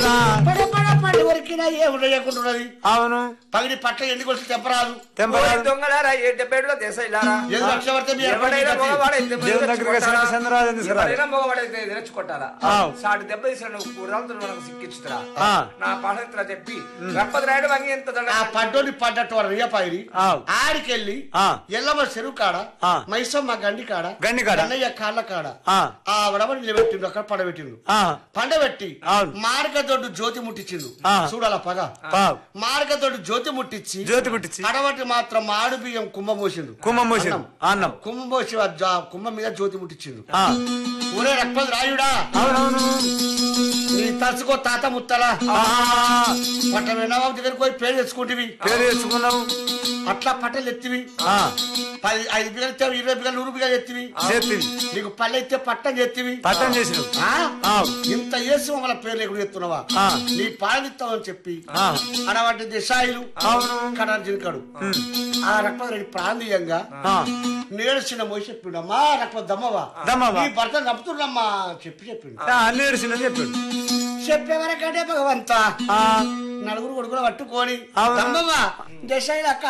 అవునా పడ పడ పడి వరకినా ఏమి లేకుంటున్నది అవును పగిడి పట్ల ఎందుకు వచ్చి తెప్పరాదు తెంపరాదు దొంగలారా ఏ డెబ్బేడులో దేశాయిలారా ఎందుకు లక్షవర్తే మీ ఎవడైనా అకౌంట్కి మగవాడైతే దేవుని దగ్గరికి తెచ్చుకుంటారా? చంద్రరాజు ఎందుకు రాదు? ఎవడైనా మగవాడైతే తెచ్చుకుంటారా ఆవ్. సాటి దెబ్బ తీసిన నువ్వు కూరలతో మనకు సిక్కించుతారా ఆ. నా పాఠంతో చెప్పి గణపతి రాయుడు వంగి ఎంత దండ ఆ పడ్డోని పడ్డట్టు వాడు రియపాయిరి ఆవ్. ఆడికెళ్ళి ఆ. ఎల్లమ్మ చెరువు కాడ ఆ. మైసమ్మ గండి కాడ గండి కాడ. అన్నయ్య కాళ్ళ కాడ ఆ. ఆ వడవని నిలబెట్టిండు అక్కడ పడబెట్టిండు ఆ, పండబెట్టి అవును. మార్గదొడ్డు జ్యోతి ముట్టించిండు ఆ. చూడాల పగ పావ్. మార్గదొడ్డు జ్యోతి ముట్టించి జ్యోతి పుట్టించి కడవటి మాత్రం మాడు బియ్యం కుంభ మోసిండు కుంభం పోసిండు అన్నం. అన్నం కుంభ మోసి ఆ జా- కుంభం మీద జ్యోతి ముట్టించిండు ఆ, ఊరే రక్పతి రాయుడా అవునవును నీ తలుచుకో తాత ముత్తలా ఆ, పట్ట వినబాబు దగ్గరికి పోయి పేరు తెచ్చుకుంటివి పేరు తెచ్చుకున్నావు అట్లా పట్టలు ఎత్తివి ఆ, పది ఐదు బిగలు ఎత్తావు ఇరవై బిగలు నూరు బిగలు ఎత్తివి చేతివి నీకు పల్లె ఎత్తే పట్టం ఎత్తివి పట్టం చేసినావు ఆ? ఆ, ఇంత వేసి మమ్మల్ని పేర్లు ఎక్కడ ఎత్తున్నావా ఆ. నీ పాలిస్తావని చెప్పి ఆ. అనవాటి దిశాయిలు అవును. కడారు జినకడు ఆ రక్పతి రెడ్డి ప్రాంతీయంగా ఆ, నేడు చిన్న మోసి చెప్పిండు అమ్మా రక్పతి దమ్మవా దమ్మవా. నీ భర్త చంపుతున్నమ్మా చెప్పి చెప్పిండు ఆ, అన్ని ఏడిసిందని చెప్పాడు చెప్పేవరకంటే భగవంత ఆ, నలుగురు కొడుకులు పట్టుకొని అవును. దమ్మవా దశాయిలు అక్క